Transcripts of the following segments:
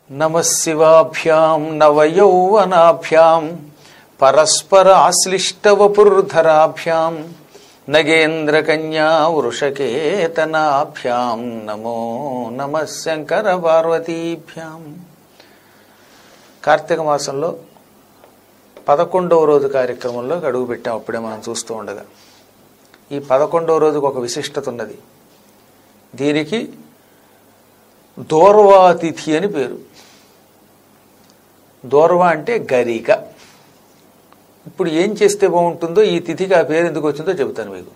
నమ శివాభ్యాం నవయౌవనాభ్యాం పరస్పర ఆశ్లిష్టవపుర్ధరాభ్యాం నగేంద్రకన్యా వృషకేతనాభ్యాం నమో నమ శంకర పార్వతీభ్యాం కార్తీక మాసంలో పదకొండవ రోజు కార్యక్రమంలో అడుగు పెట్టాం అప్పుడే మనం చూస్తూ ఉండగా ఈ పదకొండవ రోజుకు ఒక విశిష్టత ఉన్నది దీనికి దూర్వాతిథి అని పేరు దూర్వ అంటే గరిక ఇప్పుడు ఏం చేస్తే బాగుంటుందో ఈ తిథికి ఆ పేరు ఎందుకు వచ్చిందో చెబుతాను మీకు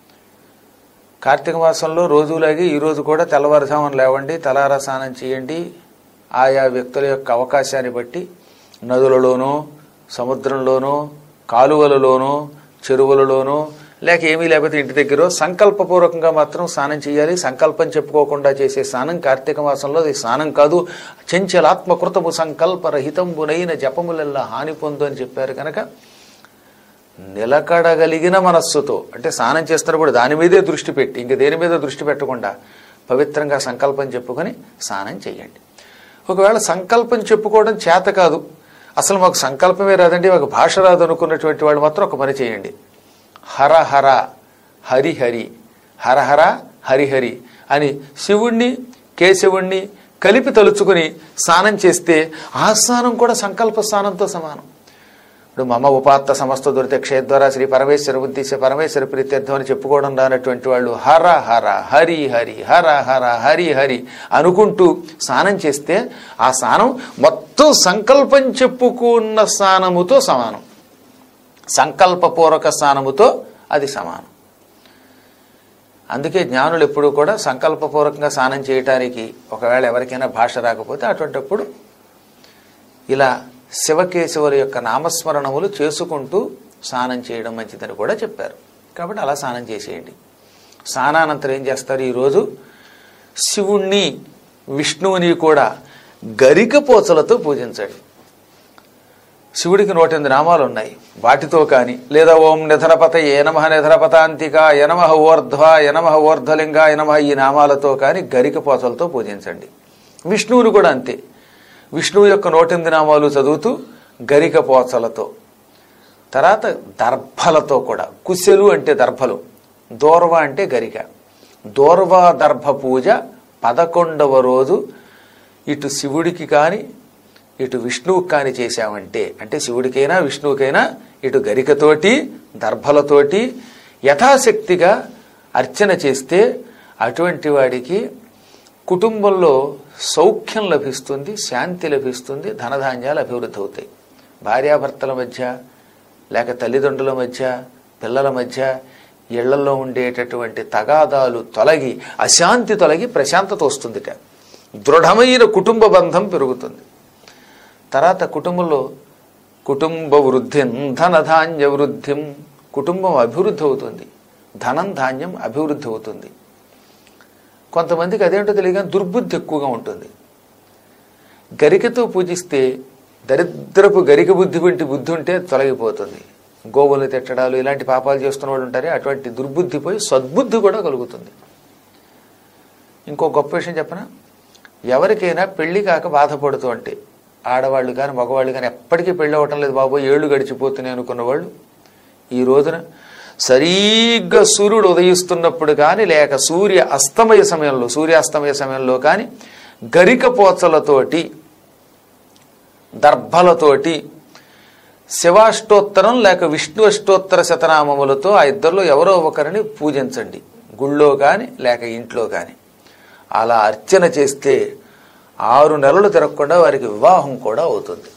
కార్తీక మాసంలో రోజులాగే ఈ రోజు కూడా తెల్లవారుజామున లేవండి తలారా స్నానం చేయండి ఆయా వ్యక్తుల యొక్క అవకాశాన్ని బట్టి నదులలోనో సముద్రంలోనో కాలువలలోనో చెరువులలోనో లేక ఏమీ లేకపోతే ఇంటి దగ్గర సంకల్పపూర్వకంగా మాత్రం స్నానం చేయాలి సంకల్పం చెప్పుకోకుండా చేసే స్నానం కార్తీక మాసంలో అది స్నానం కాదు చంచలాత్మకృతము సంకల్పరహితంబునైన జపములల్లా హాని పొందు అని చెప్పారు కనుక నిలకడగలిగిన మనస్సుతో అంటే స్నానం చేస్తున్నప్పుడు దాని మీదే దృష్టి పెట్టి ఇంక దేని మీద దృష్టి పెట్టకుండా పవిత్రంగా సంకల్పం చెప్పుకొని స్నానం చేయండి ఒకవేళ సంకల్పం చెప్పుకోవడం చేత కాదు అసలు మాకు సంకల్పమే రాదండి మాకు భాష రాదు అనుకున్నటువంటి వాళ్ళు మాత్రం ఒక పని చేయండి హర హర హరి హరి హర హర హరి హరి అని శివుణ్ణి కేశవుణ్ణి కలిపి తలుచుకుని స్నానం చేస్తే ఆ స్నానం కూడా సంకల్ప స్నానంతో సమానం ఇప్పుడు మమ ఉపాత్త సమస్త దురిత క్షేద్వారా శ్రీ పరమేశ్వర ఉద్దేశ్య పరమేశ్వర ప్రీత్యర్థం అని చెప్పుకోవడం రానటువంటి వాళ్ళు హర హర హరి హరి హర హర హరి హరి అనుకుంటూ స్నానం చేస్తే ఆ స్నానం మొత్తం సంకల్పం చెప్పుకున్న స్నానముతో సమానం సంకల్పపూర్వక స్నానముతో అది సమానం అందుకే జ్ఞానులు ఎప్పుడు కూడా సంకల్పపూర్వకంగా స్నానం చేయటానికి ఒకవేళ ఎవరికైనా భాష రాకపోతే అటువంటిప్పుడు ఇలా శివకేశవుల యొక్క నామస్మరణములు చేసుకుంటూ స్నానం చేయడం మంచిదని కూడా చెప్పారు కాబట్టి అలా స్నానం చేసేయండి స్నానానంతరం ఏం చేస్తారు ఈరోజు శివుణ్ణి విష్ణువుని కూడా గరిక పోచలతో పూజించండి శివుడికి నూట ఎనిమిది నామాలు ఉన్నాయి వాటితో కానీ లేదా ఓం నిధనపత ఏనమహ నిధనపతాంతిక యనమహ ఓర్ధ్వ యనమహ ఓర్ధ్వలింగ యనమహ ఈ నామాలతో కానీ గరిక పోచలతో పూజించండి విష్ణువుని కూడా అంతే విష్ణువు యొక్క నూట ఎనిమిది నామాలు చదువుతూ గరిక పోచలతో తర్వాత దర్భలతో కూడా కుశలు అంటే దర్భలు దూర్వ అంటే గరిక దూర్వ దర్భ పూజ పదకొండవ రోజు ఇటు శివుడికి కానీ ఇటు విష్ణువుకి కాని చేశామంటే అంటే శివుడికైనా విష్ణువుకైనా ఇటు గరికతోటి దర్భలతోటి యథాశక్తిగా అర్చన చేస్తే అటువంటి వాడికి కుటుంబంలో సౌఖ్యం లభిస్తుంది శాంతి లభిస్తుంది ధనధాన్యాలు అభివృద్ధి అవుతాయి భార్యాభర్తల మధ్య లేక తల్లిదండ్రుల మధ్య పిల్లల మధ్య ఇళ్లలో ఉండేటటువంటి తగాదాలు తొలగి అశాంతి తొలగి ప్రశాంతత వస్తుందిట దృఢమైన కుటుంబ బంధం పెరుగుతుంది తర్వాత కుటుంబంలో కుటుంబ వృద్ధిం ధనధాన్య వృద్ధిం కుటుంబం అభివృద్ధి అవుతుంది ధనం ధాన్యం అభివృద్ధి అవుతుంది కొంతమందికి అదేంటో తెలియక దుర్బుద్ధి ఎక్కువగా ఉంటుంది గరికతో పూజిస్తే దరిద్రపు గరిక బుద్ధి వంటి బుద్ధి ఉంటే తొలగిపోతుంది గోవులు తిట్టడాలు ఇలాంటి పాపాలు చేస్తున్న వాళ్ళు ఉంటారే అటువంటి దుర్బుద్ధి పోయి సద్బుద్ధి కూడా కలుగుతుంది ఇంకో గొప్ప విషయం చెప్పనా ఎవరికైనా పెళ్లి కాక బాధపడుతూ అంటే ఆడవాళ్ళు కానీ మగవాళ్ళు కానీ ఎప్పటికీ పెళ్ళి అవ్వటం లేదు బాబు ఏళ్ళు గడిచిపోతున్నాయి అనుకున్న వాళ్ళు ఈ రోజున సరిగ్గా సూర్యుడు ఉదయిస్తున్నప్పుడు కానీ లేక సూర్య అస్తమయ సమయంలో సూర్యాస్తమయ సమయంలో కానీ గరిక పోచలతోటి దర్భలతోటి శివాష్టోత్తరం లేక విష్ణు అష్టోత్తర శతనామములతో ఆ ఇద్దరిలో ఎవరో ఒకరిని పూజించండి గుళ్ళో కానీ లేక ఇంట్లో కానీ అలా అర్చన చేస్తే ఆరు నెలలు తిరగకుండా వారికి వివాహం కూడా అవుతుంది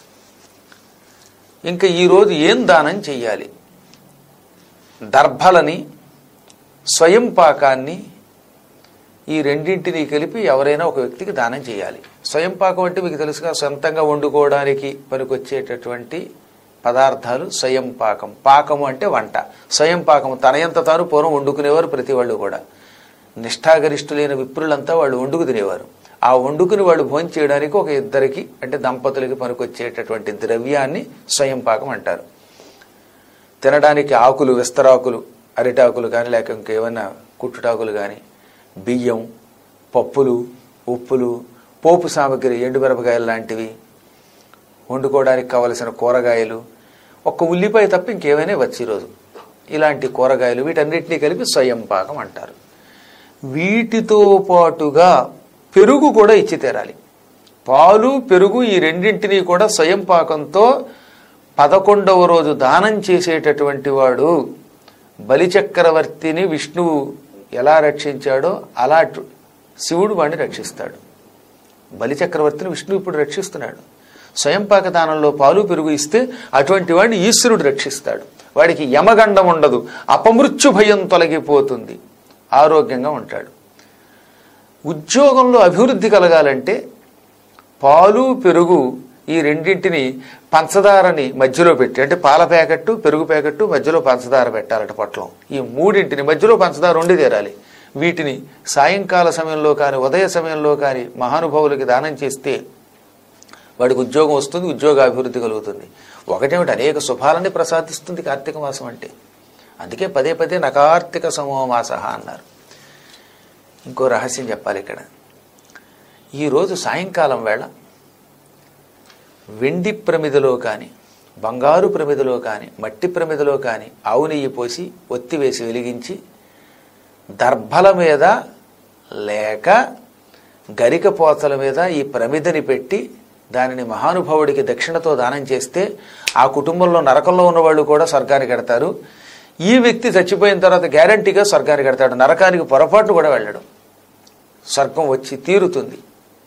ఇంకా ఈరోజు ఏం దానం చెయ్యాలి దర్భలని స్వయం పాకాన్ని ఈ రెండింటిని కలిపి ఎవరైనా ఒక వ్యక్తికి దానం చేయాలి స్వయం పాకం అంటే మీకు తెలుసుగా సొంతంగా వండుకోవడానికి పనికొచ్చేటటువంటి పదార్థాలు స్వయం పాకం పాకము అంటే వంట స్వయం పాకం తనయంత తాను పూర్వం వండుకునేవారు ప్రతి వాళ్ళు కూడా నిష్ఠాగరిష్ఠులైన విప్రులంతా వాళ్ళు వండుకు తినేవారు ఆ వండుకుని వాళ్ళు భోజనం చేయడానికి ఒక ఇద్దరికి అంటే దంపతులకి పనికొచ్చేటటువంటి ద్రవ్యాన్ని స్వయం పాకం అంటారు తినడానికి ఆకులు విస్తరాకులు అరిటాకులు కానీ లేక ఇంకేమైనా కుట్టుటాకులు కానీ బియ్యం పప్పులు ఉప్పులు పోపు సామగ్రి ఎండుమిరపకాయలు లాంటివి వండుకోవడానికి కావలసిన కూరగాయలు ఒక్క ఉల్లిపాయ తప్ప ఇంకేమైనా వచ్చి ఈరోజు ఇలాంటి కూరగాయలు వీటన్నిటినీ కలిపి స్వయం పాకం అంటారు వీటితో పాటుగా పెరుగు కూడా ఇచ్చి తీరాలి పాలు పెరుగు ఈ రెండింటినీ కూడా స్వయం పాకంతో పదకొండవ రోజు దానం చేసేటటువంటి వాడు బలిచక్రవర్తిని విష్ణువు ఎలా రక్షించాడో అలా శివుడు వాడిని రక్షిస్తాడు బలిచక్రవర్తిని విష్ణువు ఇప్పుడు రక్షిస్తున్నాడు స్వయంపాక దానంలో పాలు పెరుగు ఇస్తే అటువంటి వాడిని ఈశ్వరుడు రక్షిస్తాడు వాడికి యమగండం ఉండదు అపమృత్యు భయం తొలగిపోతుంది ఆరోగ్యంగా ఉంటాడు ఉద్యోగంలో అభివృద్ధి కలగాలంటే పాలు పెరుగు ఈ రెండింటిని పంచదారని మధ్యలో పెట్టి అంటే పాల ప్యాకెట్టు పెరుగు ప్యాకెట్టు మధ్యలో పంచదార పెట్టాలట పొట్లం ఈ మూడింటిని మధ్యలో పంచదార ఉండి తీరాలి వీటిని సాయంకాల సమయంలో కానీ ఉదయ సమయంలో కానీ మహానుభావులకి దానం చేస్తే వాడికి ఉద్యోగం వస్తుంది ఉద్యోగ అభివృద్ధి కలుగుతుంది ఒకటేమిటి అనేక శుభాలని ప్రసాదిస్తుంది కార్తీక మాసం అంటే అందుకే పదే పదే నకార్తిక సమోమాస అన్నారు ఇంకో రహస్యం చెప్పాలి ఇక్కడ ఈరోజు సాయంకాలం వేళ వెండి ప్రమిదలో కానీ బంగారు ప్రమిదలో కానీ మట్టి ప్రమిదలో కానీ ఆవు నెయ్యి పోసి ఒత్తి వేసి వెలిగించి దర్భల మీద లేక గరిక పోతల మీద ఈ ప్రమిదని పెట్టి దానిని మహానుభావుడికి దక్షిణతో దానం చేస్తే ఆ కుటుంబంలో నరకంలో ఉన్నవాళ్ళు కూడా స్వర్గానికి ఎడతారు ఈ వ్యక్తి చచ్చిపోయిన తర్వాత గ్యారంటీగా స్వర్గానికి ఎడతాడు నరకానికి పొరపాటు కూడా వెళ్ళడం స్వర్గం వచ్చి తీరుతుంది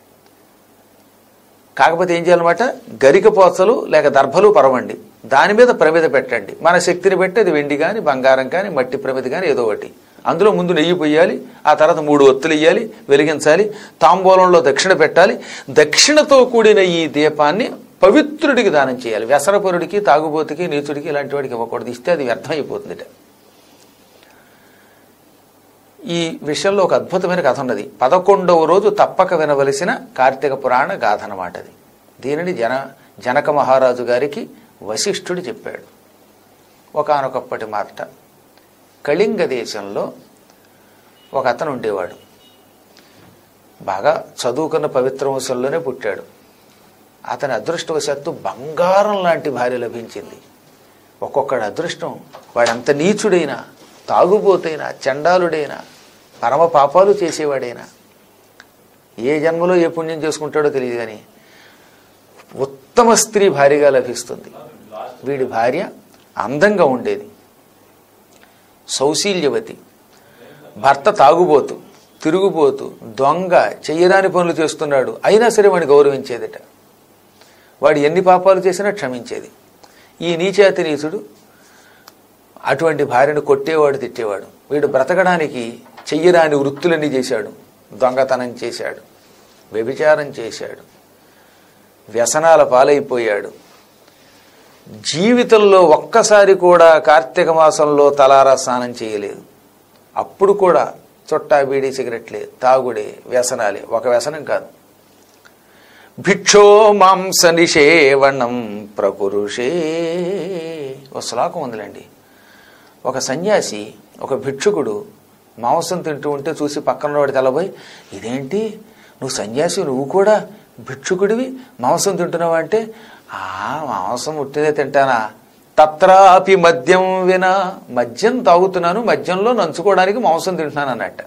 కాకపోతే ఏం చేయాలన్నమాట గరిక పోచలు లేక దర్భలు పరవండి దాని మీద ప్రమిద పెట్టండి మన శక్తిని బట్టి అది వెండి కానీ బంగారం కానీ మట్టి ప్రమిద కానీ ఏదో ఒకటి అందులో ముందు నెయ్యి పొయ్యాలి ఆ తర్వాత మూడు ఒత్తులు ఇయ్యాలి వెలిగించాలి తాంబూలంలో దక్షిణ పెట్టాలి దక్షిణతో కూడిన ఈ దీపాన్ని పవిత్రుడికి దానం చేయాలి వ్యసనపరుడికి తాగుబోతుకి నీచుడికి ఇలాంటి వాడికి ఇవ్వకూడదు ఇస్తే అది వ్యర్థం అయిపోతుందిట ఈ విషయంలో ఒక అద్భుతమైన కథ ఉన్నది పదకొండవ రోజు తప్పక వినవలసిన కార్తీక పురాణ గాథ అన్నమాట అది దీనిని జన జనక మహారాజు గారికి వశిష్ఠుడు చెప్పాడు ఒకనొకప్పటి మాట కళింగ దేశంలో ఒక అతను ఉండేవాడు బాగా చదువుకున్న పవిత్ర వంశంలోనే పుట్టాడు అతని అదృష్టవశాత్తు బంగారం లాంటి భార్య లభించింది ఒక్కొక్కడి అదృష్టం వాడంత నీచుడైనా తాగుబోతైనా చండాలుడైనా పరమ పాపాలు చేసేవాడైనా ఏ జన్మలో ఏ పుణ్యం చేసుకుంటాడో తెలియదు కానీ ఉత్తమ స్త్రీ భార్యగా లభిస్తుంది వీడి భార్య అందంగా ఉండేది సౌశీల్యవతి భర్త తాగుబోతు తిరుగుబోతు దొంగ చెయ్యరాని పనులు చేస్తున్నాడు అయినా సరే వాడిని గౌరవించేదట వాడు ఎన్ని పాపాలు చేసినా క్షమించేది ఈ నీచాతి నీచుడు అటువంటి భార్యను కొట్టేవాడు తిట్టేవాడు వీడు బ్రతకడానికి చెయ్యరాని వృత్తులన్నీ చేశాడు దొంగతనం చేశాడు వ్యభిచారం చేశాడు వ్యసనాల పాలైపోయాడు జీవితంలో ఒక్కసారి కూడా కార్తీక మాసంలో తలారా స్నానం చేయలేదు అప్పుడు కూడా చుట్టా బీడీ సిగరెట్లే తాగుడే వ్యసనాలే ఒక వ్యసనం కాదు భిక్షో మాంస నిషేవణం ప్రపురుషే ఒక శ్లోకం ఉందిలేండి ఒక సన్యాసి ఒక భిక్షుకుడు మాంసం తింటూ ఉంటే చూసి పక్కన వాడి తలబోయి ఇదేంటి నువ్వు సన్యాసి నువ్వు కూడా భిక్షుకుడివి మాంసం తింటున్నావా అంటే ఆ మాంసం ఉట్టిదే తింటానా తత్రాపి మద్యం వినా మద్యం తాగుతున్నాను మద్యంలో నంచుకోవడానికి మాంసం తింటున్నాను అన్నట్ట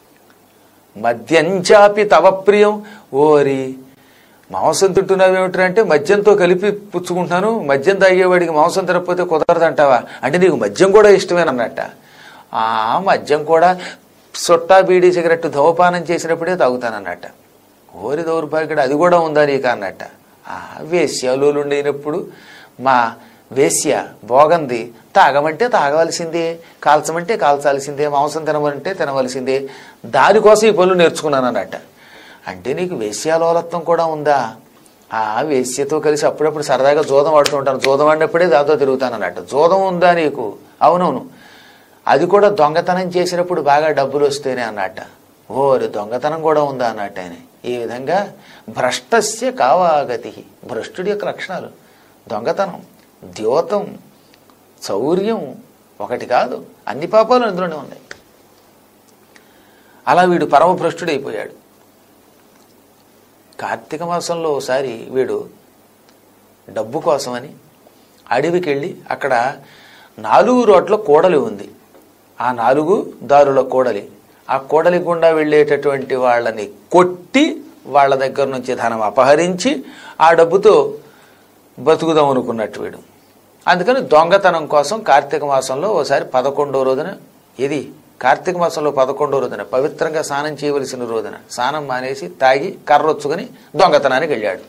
మద్యంచాపి తవ ప్రియం ఓరి మాంసం తింటున్నావేమిట్రా అంటే మద్యంతో కలిపి పుచ్చుకుంటున్నాను మద్యం తాగేవాడికి మాంసం తినకపోతే కుదరదంటావా అంటే నీకు మద్యం కూడా ఇష్టమేనన్నట్ట ఆ మద్యం కూడా సొట్టా బీడీ సిగరెట్ ధూమపానం చేసినప్పుడే తాగుతానన్నట్ట ఓరి దౌర్భాగ్యుడు అది కూడా ఉందా నీకు అన్నట్ట ఆ వేశ్యలు ఉండేటప్పుడు మా వేశ్య భోగంది తాగమంటే తాగవలసిందే కాల్చమంటే కాల్చాల్సిందే మాంసం తినమంటే తినవలసిందే దానికోసం ఈ పనులు నేర్చుకున్నాను అన్నట్ట అంటే నీకు వేశ్యాలోలత్వం కూడా ఉందా ఆ వేశ్యతో కలిసి అప్పుడప్పుడు సరదాగా జోదం ఆడుతూ ఉంటాను జోదం ఆడినప్పుడే దాంతో తిరుగుతాను అన్నట్టు జోదం ఉందా నీకు అవునవును అది కూడా దొంగతనం చేసినప్పుడు బాగా డబ్బులు వస్తేనే అన్నట్ట ఓరి దొంగతనం కూడా ఉందా అన్నట్టు ఆయన ఈ విధంగా భ్రష్టస్య కావాగతి భ్రష్టుడి యొక్క లక్షణాలు దొంగతనం ద్యోతం చౌర్యం ఒకటి కాదు అన్ని పాపాలు అందులోనే ఉన్నాయి అలా వీడు పరమభ్రష్టుడైపోయాడు కార్తీక మాసంలో ఒకసారి వీడు డబ్బు కోసమని అడవికి వెళ్ళి అక్కడ నాలుగు రోడ్ల కూడలి ఉంది ఆ నాలుగు దారుల కూడలి ఆ కూడలి గుండా వెళ్ళేటటువంటి వాళ్ళని కొట్టి వాళ్ళ దగ్గర నుంచి ధనం అపహరించి ఆ డబ్బుతో బతుకుదాం అనుకున్నట్టు వీడు అందుకని దొంగతనం కోసం కార్తీక మాసంలో ఓసారి పదకొండో రోజున ఇది కార్తీక మాసంలో పదకొండో రోజున పవిత్రంగా స్నానం చేయవలసిన రోజున స్నానం మానేసి తాగి కర్రొచ్చుకొని దొంగతనానికి వెళ్ళాడు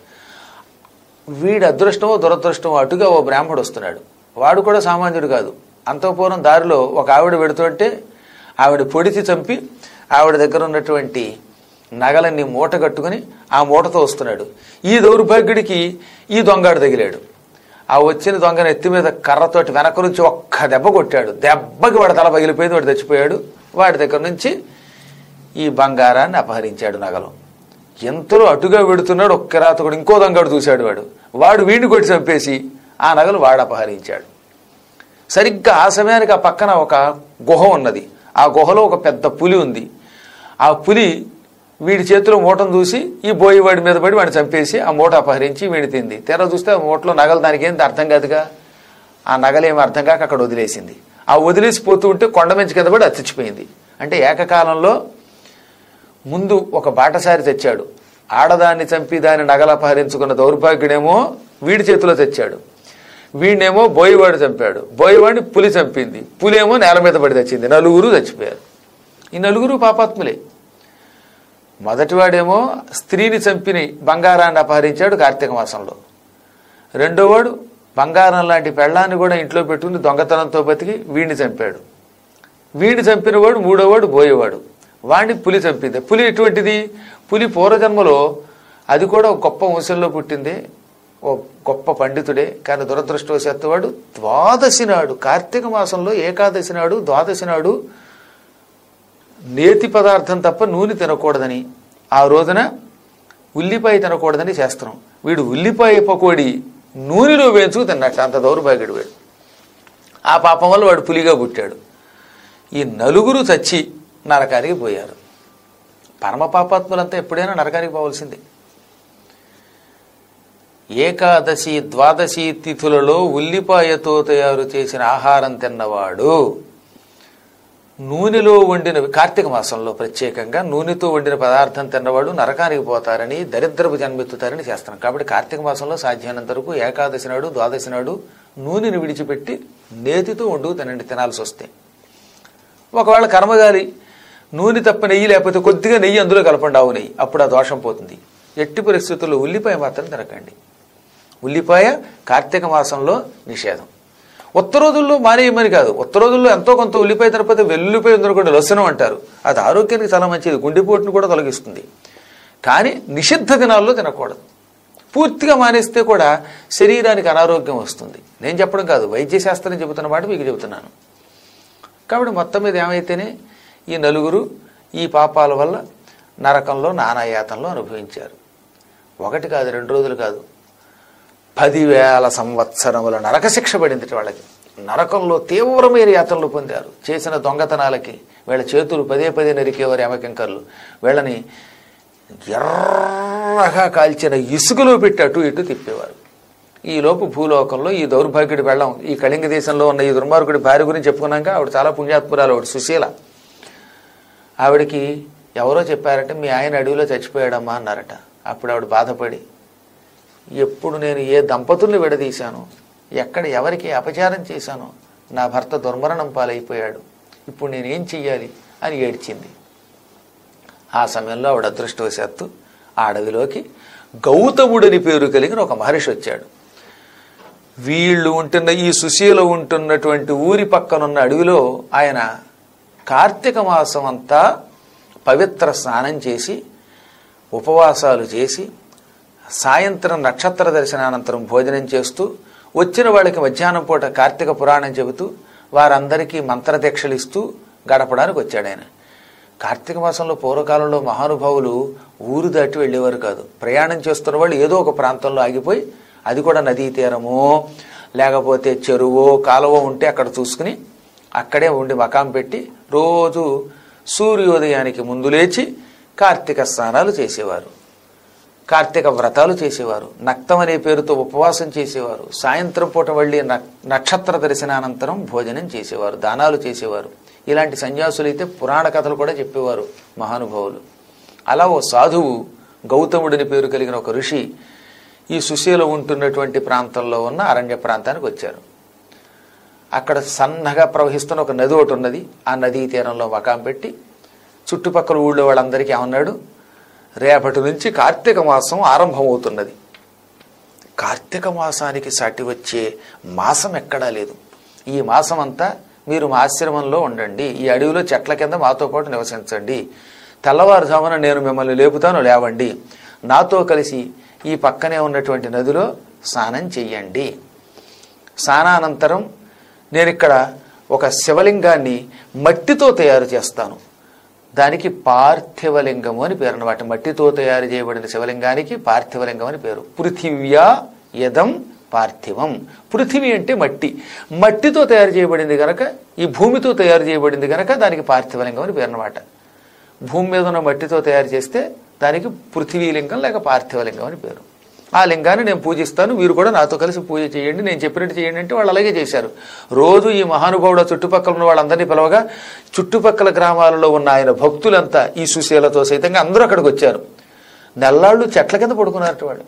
వీడి అదృష్టమో దురదృష్టమో అటుగా ఓ బ్రాహ్మడు వస్తున్నాడు వాడు కూడా సామాన్యుడు కాదు అంతఃపురం దారిలో ఒక ఆవిడ పెడుతుంటే ఆవిడ పొడిచి చంపి ఆవిడ దగ్గర ఉన్నటువంటి నగలన్నీ మూట కట్టుకుని ఆ మూటతో వస్తున్నాడు ఈ దౌర్భాగ్యుడికి ఈ దొంగాడు తగిలాడు ఆ వచ్చిన దొంగను ఎత్తి మీద కర్రతోటి వెనక నుంచి ఒక్క దెబ్బ కొట్టాడు దెబ్బకి వాడి తల పగిలిపోయింది వాడు చచ్చిపోయాడు వాడి దగ్గర నుంచి ఈ బంగారాన్ని అపహరించాడు నగలు ఎంతలో అటుగా వెడుతున్నాడు ఒక్క రాతకుడు ఇంకో దొంగడు చూశాడు వాడు వాడు వీడిని కొట్టి చంపేసి ఆ నగలు వాడు అపహరించాడు సరిగ్గా ఆ సమయానికి ఆ పక్కన ఒక గుహ ఉన్నది ఆ గుహలో ఒక పెద్ద పులి ఉంది ఆ పులి వీడి చేతిలో మూటను చూసి ఈ బోయివాడి మీద పడి వాడిని చంపేసి ఆ మూట అపహరించి వీడి తింది తెర చూస్తే ఆ మూటలో నగలు దానికి ఏంటి అర్థం కాదుగా ఆ నగలేమి అర్థం కాక అక్కడ వదిలేసింది ఆ వదిలేసి పోతూ ఉంటే కొండ మంచి కింద పడి అతిచిపోయింది అంటే ఏకకాలంలో ముందు ఒక బాటసారి తెచ్చాడు ఆడదాన్ని చంపి దాన్ని నగలపహరించుకున్న దౌర్భాగ్యుడేమో వీడి చేతిలో తెచ్చాడు వీడినేమో బోయివాడు చంపాడు బోయివాడిని పులి చంపింది పులేమో నేల మీద పడి తెచ్చింది నలుగురు చచ్చిపోయారు ఈ నలుగురు పాపాత్ములే మొదటివాడేమో స్త్రీని చంపిని బంగారాన్ని అపహరించాడు కార్తీక మాసంలో రెండోవాడు బంగారం లాంటి పెళ్ళాన్ని కూడా ఇంట్లో పెట్టుకుని దొంగతనంతో బతికి వీడిని చంపాడు వీడిని చంపినవాడు మూడోవాడు బోయేవాడు వాడిని పులి చంపింది పులి ఎటువంటిది పులి పూర్వజన్మలో అది కూడా ఒక గొప్ప వంశంలో పుట్టింది ఓ గొప్ప పండితుడే కానీ దురదృష్టవశాత్తు వాడు ద్వాదశి నాడు కార్తీక మాసంలో ఏకాదశి నాడు ద్వాదశి నాడు నేతి పదార్థం తప్ప నూనె తినకూడదని ఆ రోజున ఉల్లిపాయ తినకూడదని చేస్తున్నాం వీడు ఉల్లిపాయ పకోడి నూనెలో వేయించుకు తిన్నట్టు అంత దౌర్భాగ్యుడు వీడు ఆ పాపం వల్ల వాడు పులిగా పుట్టాడు ఈ నలుగురు చచ్చి నరకానికి పోయారు పరమ పాపాత్ములంతా ఎప్పుడైనా నరకానికి పోవలసిందే ఏకాదశి ద్వాదశి తిథులలో ఉల్లిపాయతో తయారు చేసిన ఆహారం తిన్నవాడు నూనెలో వండిన కార్తీక మాసంలో ప్రత్యేకంగా నూనెతో వండిన పదార్థం తిన్నవాడు నరకానికి పోతారని దరిద్రపు జన్మెత్తుతారని చేస్తున్నాం కాబట్టి కార్తీక మాసంలో సాధ్యమైనంత వరకు ఏకాదశి నాడు ద్వాదశి నాడు నూనెని విడిచిపెట్టి నేతితో వండుకు తినండి తినాల్సి వస్తే ఒకవేళ కర్మగాలి నూనె తప్ప నెయ్యి లేకపోతే కొద్దిగా నెయ్యి అందులో కలపండి ఆవు నెయ్యి అప్పుడు ఆ దోషం పోతుంది ఎట్టి పరిస్థితుల్లో ఉల్లిపాయ మాత్రం తినకండి ఉల్లిపాయ కార్తీక మాసంలో నిషేధం ఉత్త రోజుల్లో మానేయమని కాదు ఉత్త రోజుల్లో ఎంతో కొంత ఉల్లిపాయ తినకపోతే వెల్లుల్లిపాయ ఉందనుకోండి లసనం అంటారు అది ఆరోగ్యానికి చాలా మంచిది గుండెపోటును కూడా తొలగిస్తుంది కానీ నిషిద్ధ దినాల్లో తినకూడదు పూర్తిగా మానేస్తే కూడా శరీరానికి అనారోగ్యం వస్తుంది నేను చెప్పడం కాదు వైద్యశాస్త్రం చెబుతున్న మాట మీకు చెబుతున్నాను కాబట్టి మొత్తం మీద ఏమైతేనే ఈ నలుగురు ఈ పాపాల వల్ల నరకంలో నానాయాతంలో అనుభవించారు ఒకటి కాదు రెండు రోజులు కాదు పదివేల సంవత్సరముల నరక శిక్ష పడింది వాళ్ళకి నరకంలో తీవ్రమైన యాతనలు పొందారు చేసిన దొంగతనాలకి వీళ్ళ చేతులు పదే పదే నరికేవారు యమకింకర్లు వీళ్ళని ఎర్రగా కాల్చిన ఇసుకలో పెట్టి అటు ఇటు తిప్పేవారు ఈలోపు భూలోకంలో ఈ దౌర్భాగ్యుడి వెళ్ళం ఈ కళింగ దేశంలో ఉన్న ఈ దుర్మార్గుడి భార్య గురించి చెప్పుకున్నాక ఆవిడ చాలా పుణ్యాత్మురాలు ఆవిడ సుశీల ఆవిడకి ఎవరో చెప్పారంటే మీ ఆయన అడవిలో చచ్చిపోయాడమ్మా అన్నారట అప్పుడు ఆవిడ బాధపడి ఎప్పుడు నేను ఏ దంపతుల్ని విడదీశాను ఎక్కడ ఎవరికి అపచారం చేశానో నా భర్త దుర్మరణం పాలైపోయాడు ఇప్పుడు నేనేం చెయ్యాలి అని ఏడ్చింది ఆ సమయంలో ఆవిడ అదృష్టవశాత్తు ఆ అడవిలోకి గౌతముడని పేరు కలిగిన ఒక మహర్షి వచ్చాడు వీళ్ళు ఉంటున్న ఈ సుశీల ఉంటున్నటువంటి ఊరి పక్కనున్న అడవిలో ఆయన కార్తీక మాసం అంతా పవిత్ర స్నానం చేసి ఉపవాసాలు చేసి సాయంత్రం నక్షత్ర దర్శనానంతరం భోజనం చేస్తూ వచ్చిన వాళ్ళకి మధ్యాహ్నం పూట కార్తీక పురాణం చెబుతూ వారందరికీ మంత్రదీక్షలు ఇస్తూ గడపడానికి వచ్చాడు ఆయన కార్తీక మాసంలో పూర్వకాలంలో మహానుభావులు ఊరు దాటి వెళ్ళేవారు కాదు ప్రయాణం చేస్తున్న వాళ్ళు ఏదో ఒక ప్రాంతంలో ఆగిపోయి అది కూడా నదీ తీరమో లేకపోతే చెరువో కాలువో ఉంటే అక్కడ చూసుకుని అక్కడే ఉండి మకాం పెట్టి రోజు సూర్యోదయానికి ముందు లేచి కార్తీక స్నానాలు చేసేవారు కార్తీక వ్రతాలు చేసేవారు నక్తం అనే పేరుతో ఉపవాసం చేసేవారు సాయంత్రం పూట వెళ్ళి నక్- నక్షత్ర దర్శనానంతరం భోజనం చేసేవారు దానాలు చేసేవారు ఇలాంటి సన్యాసులైతే పురాణ కథలు కూడా చెప్పేవారు మహానుభావులు అలా ఓ సాధువు గౌతముడిని పేరు కలిగిన ఒక ఋషి ఈ సుశీల ఉంటున్నటువంటి ప్రాంతంలో ఉన్న అరణ్య ప్రాంతానికి వచ్చారు అక్కడ సన్నగా ప్రవహిస్తున్న ఒక నది ఒకటి ఉన్నది ఆ నదీ తీరంలో మకాం పెట్టి చుట్టుపక్కల ఊళ్ళో వాళ్ళందరికీ ఏమన్నాడు రేపటి నుంచి కార్తీక మాసం ఆరంభమవుతున్నది కార్తీక మాసానికి సాటి వచ్చే మాసం ఎక్కడా లేదు ఈ మాసం అంతా మీరు మా ఆశ్రమంలో ఉండండి ఈ అడవిలో చెట్ల కింద మాతో పాటు నివసించండి తెల్లవారుజామున నేను మిమ్మల్ని లేపుతాను లేవండి నాతో కలిసి ఈ పక్కనే ఉన్నటువంటి నదిలో స్నానం చెయ్యండి స్నానానంతరం నేను ఇక్కడ ఒక శివలింగాన్ని మట్టితో తయారు చేస్తాను దానికి పార్థివలింగము అని పేరు అన్నమాట మట్టితో తయారు చేయబడిన శివలింగానికి పార్థివలింగం అని పేరు పృథివ్యా యదం పార్థివం పృథివీ అంటే మట్టి మట్టితో తయారు చేయబడింది గనక ఈ భూమితో తయారు చేయబడింది గనక దానికి పార్థివలింగం అని పేరు అన్నమాట భూమి మీద ఉన్న మట్టితో తయారు చేస్తే దానికి పృథివీలింగం లేక పార్థివలింగం అని పేరు ఆ లింగాన్ని నేను పూజిస్తాను మీరు కూడా నాతో కలిసి పూజ చేయండి నేను చెప్పినట్టు చేయండి అంటే వాళ్ళు అలాగే చేశారు రోజు ఈ మహానుభావుడు చుట్టుపక్కల ఉన్న వాళ్ళందరినీ పిలవగా చుట్టుపక్కల గ్రామాలలో ఉన్న ఆయన భక్తులంతా ఈ సుశీలతో సైతంగా అందరూ అక్కడికి వచ్చారు నెల్లాళ్ళు చెట్ల కింద పడుకున్నారట వాళ్ళు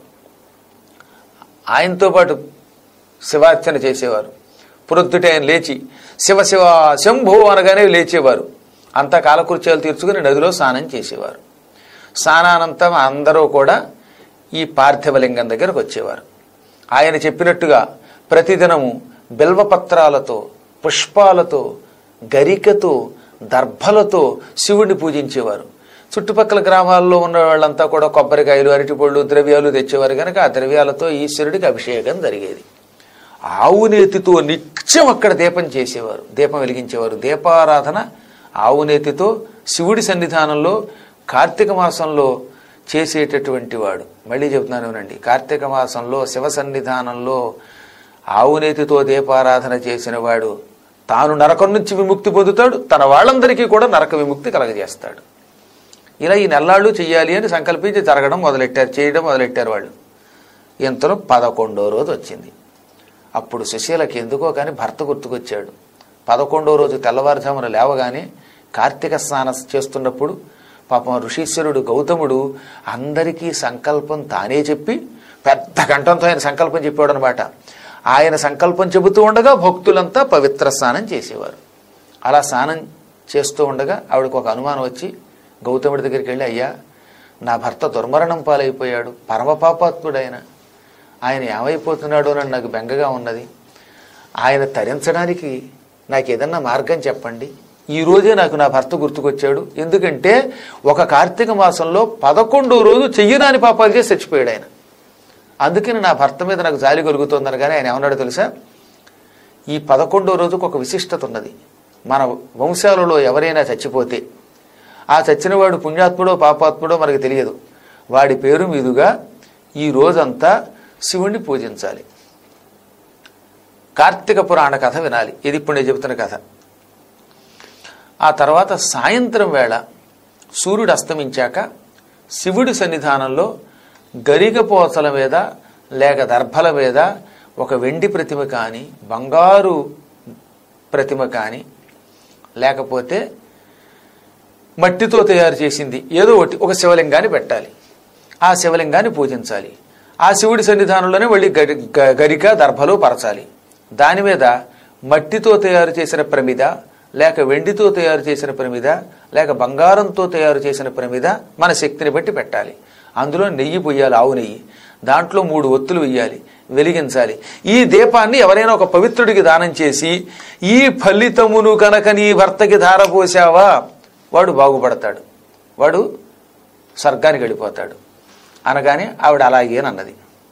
ఆయనతో పాటు శివార్చన చేసేవారు ప్రొద్దుటే ఆయన లేచి శివ శివ శంభో అనగానే లేచేవారు అంతా కాలకృత్యాలు తీర్చుకుని నదిలో స్నానం చేసేవారు స్నానానంతం అందరూ కూడా ఈ పార్థివలింగం దగ్గరకు వచ్చేవారు ఆయన చెప్పినట్టుగా ప్రతిదినము బిల్వపత్రాలతో పుష్పాలతో గరికతో దర్భలతో శివుడిని పూజించేవారు చుట్టుపక్కల గ్రామాల్లో ఉన్న వాళ్ళంతా కూడా కొబ్బరికాయలు అరటిపళ్ళు ద్రవ్యాలు తెచ్చేవారు కనుక ఆ ద్రవ్యాలతో ఈశ్వరుడికి అభిషేకం జరిగేది ఆవు నేతితో నిత్యం అక్కడ దీపం చేసేవారు దీపం వెలిగించేవారు దీపారాధన ఆవు నేతితో శివుడి సన్నిధానంలో కార్తీక మాసంలో చేసేటటువంటి వాడు మళ్ళీ చెప్తున్నాను వినండి కార్తీక మాసంలో శివ సన్నిధానంలో ఆవు నేతితో దీపారాధన చేసిన వాడు తాను నరకం నుంచి విముక్తి పొందుతాడు తన వాళ్ళందరికీ కూడా నరక విముక్తి కలగజేస్తాడు ఇలా ఈ నెల్లాళ్ళు చెయ్యాలి అని సంకల్పించి జరగడం మొదలెట్టారు చేయడం మొదలెట్టారు వాళ్ళు ఇంతలో పదకొండో రోజు వచ్చింది అప్పుడు సుశీలకి ఎందుకో కానీ భర్త గుర్తుకొచ్చాడు పదకొండో రోజు తెల్లవారుజామున లేవగానే కార్తీక స్నానం చేస్తున్నప్పుడు పాపం ఋషీశ్వరుడు గౌతముడు అందరికీ సంకల్పం తానే చెప్పి పెద్ద కంఠంతో ఆయన సంకల్పం చెప్పాడు అనమాట ఆయన సంకల్పం చెబుతూ ఉండగా భక్తులంతా పవిత్ర స్నానం చేసేవారు అలా స్నానం చేస్తూ ఉండగా ఆవిడకు ఒక అనుమానం వచ్చి గౌతముడి దగ్గరికి వెళ్ళి అయ్యా నా భర్త దుర్మరణం పాలైపోయాడు పరమపాపాత్ముడైన ఆయన ఏమైపోతున్నాడో అని నాకు బెంగగా ఉన్నది ఆయన తరించడానికి నాకు ఏదన్నా మార్గం చెప్పండి ఈ రోజే నాకు నా భర్త గుర్తుకొచ్చాడు ఎందుకంటే ఒక కార్తీక మాసంలో పదకొండో రోజు చెయ్యరాని పాపాలు చేసి చచ్చిపోయాడు ఆయన అందుకని నా భర్త మీద నాకు జాలి కలుగుతోందని కానీ ఆయన ఏమన్నాడో తెలుసా ఈ పదకొండో రోజుకు ఒక విశిష్టత ఉన్నది మన వంశాలలో ఎవరైనా చచ్చిపోతే ఆ చచ్చినవాడు పుణ్యాత్ముడో పాపాత్ముడో మనకు తెలియదు వాడి పేరు మీదుగా ఈ రోజంతా శివుణ్ణి పూజించాలి కార్తీక పురాణ కథ వినాలి ఇది ఇప్పుడు నేను చెబుతున్న కథ ఆ తర్వాత సాయంత్రం వేళ సూర్యుడు అస్తమించాక శివుడి సన్నిధానంలో గరిగపోతల మీద లేక దర్భల మీద ఒక వెండి ప్రతిమ కానీ బంగారు ప్రతిమ కానీ లేకపోతే మట్టితో తయారు చేసింది ఏదో ఒకటి ఒక శివలింగాన్ని పెట్టాలి ఆ శివలింగాన్ని పూజించాలి ఆ శివుడి సన్నిధానంలోనే వెళ్ళి గరి గ- గరిక దర్భలు పరచాలి దాని మీద మట్టితో తయారు చేసిన ప్రమిద లేక వెండితో తయారు చేసిన ప్రమిద లేక బంగారంతో తయారు చేసిన ప్రమిద మన శక్తిని బట్టి పెట్టాలి అందులో నెయ్యి పొయ్యాలి ఆవు నెయ్యి దాంట్లో మూడు ఒత్తులు వెయ్యాలి వెలిగించాలి ఈ దీపాన్ని ఎవరైనా ఒక పవిత్రుడికి దానం చేసి ఈ ఫలితమును కనుక నీ భర్తకి ధారపోసావా వాడు బాగుపడతాడు వాడు స్వర్గానికి వెళ్ళిపోతాడు అనగానే ఆవిడ అలాగే అన్నది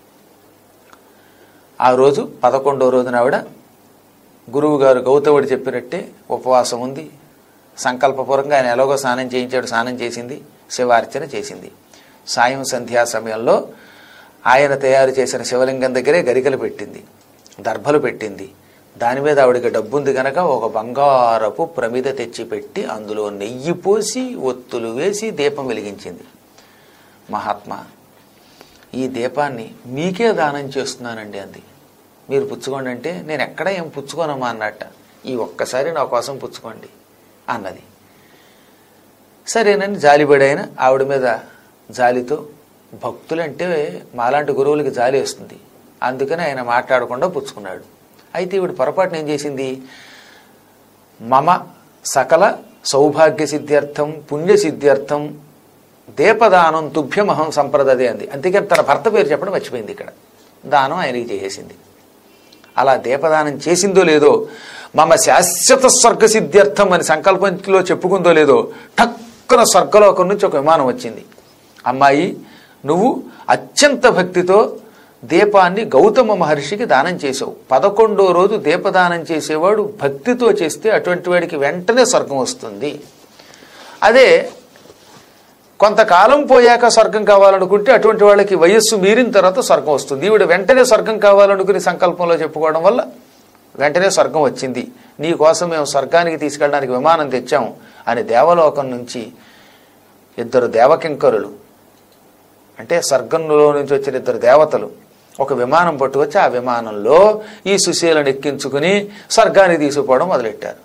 ఆ రోజు పదకొండో రోజున ఆవిడ గురువు గారు గౌతముడు చెప్పినట్టే ఉపవాసం ఉంది సంకల్పపూర్వకంగా ఆయన ఎలాగో స్నానం చేయించాడు స్నానం చేసింది శివార్చన చేసింది సాయం సంధ్యా సమయంలో ఆయన తయారు చేసిన శివలింగం దగ్గరే గరికలు పెట్టింది దర్భలు పెట్టింది దాని మీద ఆవిడకి డబ్బుంది గనక ఒక బంగారపు ప్రమిద తెచ్చిపెట్టి అందులో నెయ్యి పోసి ఒత్తులు వేసి దీపం వెలిగించింది మహాత్మా ఈ దీపాన్ని మీకే దానం చేస్తున్నానండి అంది మీరు పుచ్చుకోండి అంటే నేను ఎక్కడ ఏం పుచ్చుకోనమ్మా అన్నట్ట ఈ ఒక్కసారి నా కోసం పుచ్చుకోండి అన్నది సరేనని జాలిపడి ఆయన ఆవిడ మీద జాలితో భక్తులంటే మాలాంటి గురువులకి జాలి వస్తుంది అందుకని ఆయన మాట్లాడకుండా పుచ్చుకున్నాడు అయితే ఈవిడ పొరపాటున ఏం చేసింది మమ సకల సౌభాగ్య సిద్ధ్యర్థం పుణ్య సిద్ధ్యర్థం దీపదానం తుభ్యమహం సంప్రదదే అంది అందుకని తన భర్త పేరు చెప్పడం మర్చిపోయింది ఇక్కడ దానం ఆయనకి చేసేసింది అలా దీపదానం చేసిందో లేదో మమ శాశ్వత స్వర్గ సిద్ధ్యర్థం అని సంకల్పంలో చెప్పుకుందో లేదో టక్కున స్వర్గలోకం నుంచి ఒక విమానం వచ్చింది అమ్మాయి నువ్వు అత్యంత భక్తితో దీపాన్ని గౌతమ మహర్షికి దానం చేసావు పదకొండో రోజు దీపదానం చేసేవాడు భక్తితో చేస్తే అటువంటి వాడికి వెంటనే స్వర్గం వస్తుంది అదే కొంతకాలం పోయాక స్వర్గం కావాలనుకుంటే అటువంటి వాళ్ళకి వయస్సు మీరిన తర్వాత స్వర్గం వస్తుంది ఈవిడ వెంటనే స్వర్గం కావాలనుకుని సంకల్పంలో చెప్పుకోవడం వల్ల వెంటనే స్వర్గం వచ్చింది నీ కోసం మేము స్వర్గానికి తీసుకెళ్ళడానికి విమానం తెచ్చాం అని దేవలోకం నుంచి ఇద్దరు దేవకింకరులు అంటే స్వర్గంలో నుంచి వచ్చిన ఇద్దరు దేవతలు ఒక విమానం పట్టుకొచ్చి ఆ విమానంలో ఈ సుశీలను ఎక్కించుకుని స్వర్గానికి తీసుకుపోవడం మొదలెట్టారు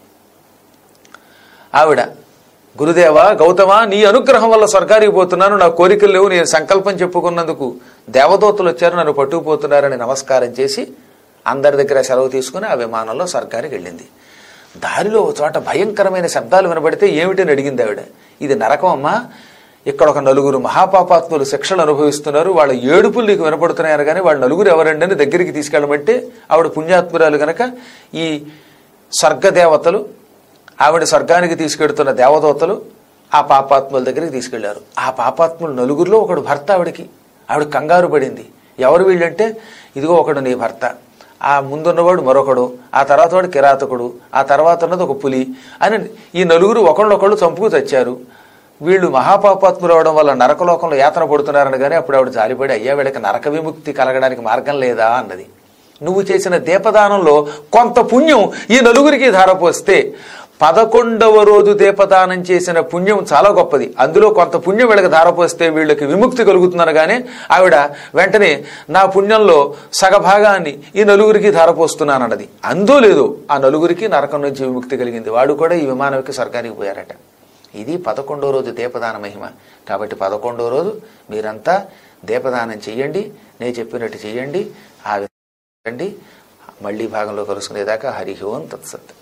ఆవిడ గురుదేవ గౌతమ నీ అనుగ్రహం వల్ల స్వర్గానికి పోతున్నాను నా కోరికలు లేవు నేను సంకల్పం చెప్పుకున్నందుకు దేవదూతలు వచ్చారు నన్ను పట్టుకుపోతున్నారని నమస్కారం చేసి అందరి దగ్గర సెలవు తీసుకుని ఆ విమానంలో స్వర్గానికి వెళ్ళింది దారిలో ఒక చోట భయంకరమైన శబ్దాలు వినబడితే ఏమిటని అడిగింది ఆవిడ ఇది నరకం అమ్మా ఇక్కడ ఒక నలుగురు మహాపాపాత్ములు శిక్షలు అనుభవిస్తున్నారు వాళ్ళ ఏడుపులు నీకు వినపడుతున్నాయని కానీ వాళ్ళ నలుగురు ఎవరండి అని దగ్గరికి తీసుకెళ్ళమంటే ఆవిడ పుణ్యాత్మురాలు గనక ఈ స్వర్గదేవతలు ఆవిడ స్వర్గానికి తీసుకెడుతున్న దేవదూతలు ఆ పాపాత్ముల దగ్గరికి తీసుకెళ్లారు ఆ పాపాత్ములు నలుగురిలో ఒకడు భర్త ఆవిడకి ఆవిడ కంగారు పడింది ఎవరు వీళ్ళంటే ఇదిగో ఒకడు నీ భర్త ఆ ముందున్నవాడు మరొకడు ఆ తర్వాత వాడు కిరాతకుడు ఆ తర్వాత ఉన్నది ఒక పులి అని ఈ నలుగురు ఒకళ్ళొకళ్ళు చంపుకు తెచ్చారు వీళ్ళు మహాపాపాత్ములు అవడం వల్ల నరకలోకంలో యాతన పడుతున్నారని కానీ అప్పుడు ఆవిడ జాలిపడి అయ్యా వీళ్ళకి నరక విముక్తి కలగడానికి మార్గం లేదా అన్నది నువ్వు చేసిన దీపదానంలో కొంత పుణ్యం ఈ నలుగురికి ధారపోస్తే పదకొండవ రోజు దీపదానం చేసిన పుణ్యం చాలా గొప్పది అందులో కొంత పుణ్యం వీళ్ళకి ధారపోస్తే వీళ్ళకి విముక్తి కలుగుతుందని కానీ ఆవిడ వెంటనే నా పుణ్యంలో సగభాగాన్ని ఈ నలుగురికి ధారపోస్తున్నానన్నది అందో లేదో ఆ నలుగురికి నరకం నుంచి విముక్తి కలిగింది వాడు కూడా ఈ విమానంకి స్వర్గానికి పోయారట ఇది పదకొండో రోజు దీపదాన మహిమ కాబట్టి పదకొండో రోజు మీరంతా దీపదానం చెయ్యండి నేను చెప్పినట్టు చెయ్యండి ఆ విధంగా మళ్ళీ భాగంలో కలుసుకునేదాకా హరి ఓం తత్సత్